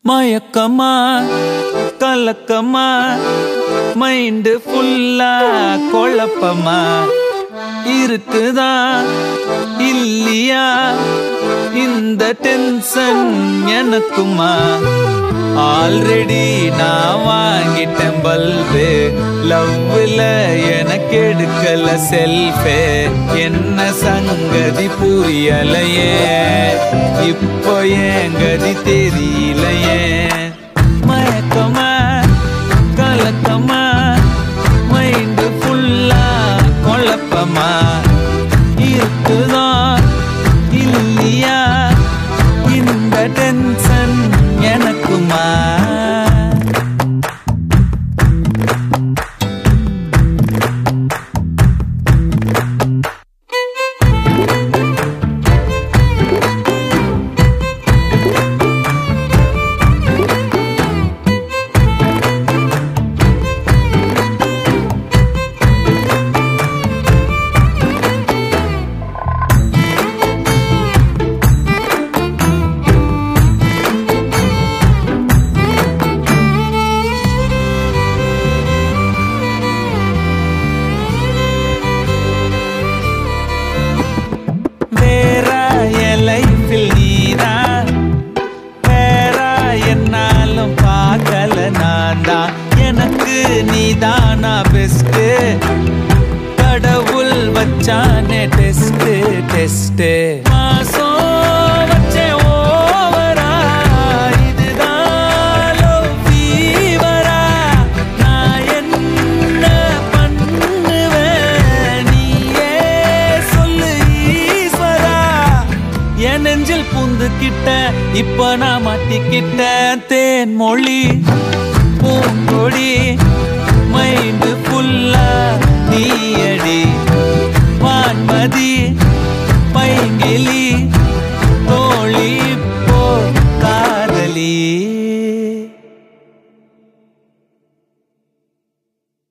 மயக்கமா கலக்கமா மைண்டு ஃபுல்லா குழப்பமா இருக்குதா இல்லையா இந்த டென்ஷன் எனக்குமா ஆல்ரெடி நான் வாங்கிட்டேன் பல்பு லவ்ல எனக்கு எடுக்கல செல்ஃபே என்ன சங்கதி புரியலையே இப்போ ஏன் கதி தெரியலையே மயக்கமா கலக்கமா மைண்டு ஃபுல்லா குழப்பமா இருக்குதா இல்லையா இந்த டென்ஷன் எனக்குமா வேற என் லைஃபில் நீதான் வேற என்னாலும் பார்க்கல நான் தான் எனக்கு நீதானா பெஸ்ட் கடவுள் வச்சானே டெஸ்ட் டெஸ்ட் மாசம் வச்சேன் ஓவரா இதுதான் love fever ஆ? நான் என்ன பண்ணுவேன் நீயே சொல்லு ஈஸ்வரா என் நெஞ்சில் பூந்துக்கிட்ட இப்ப நான் மாட்டிக்கிட்டேன் தேன் மொழி பூங்கொடி மைண்டு ஃபுல்லா நீயடி வான்மதி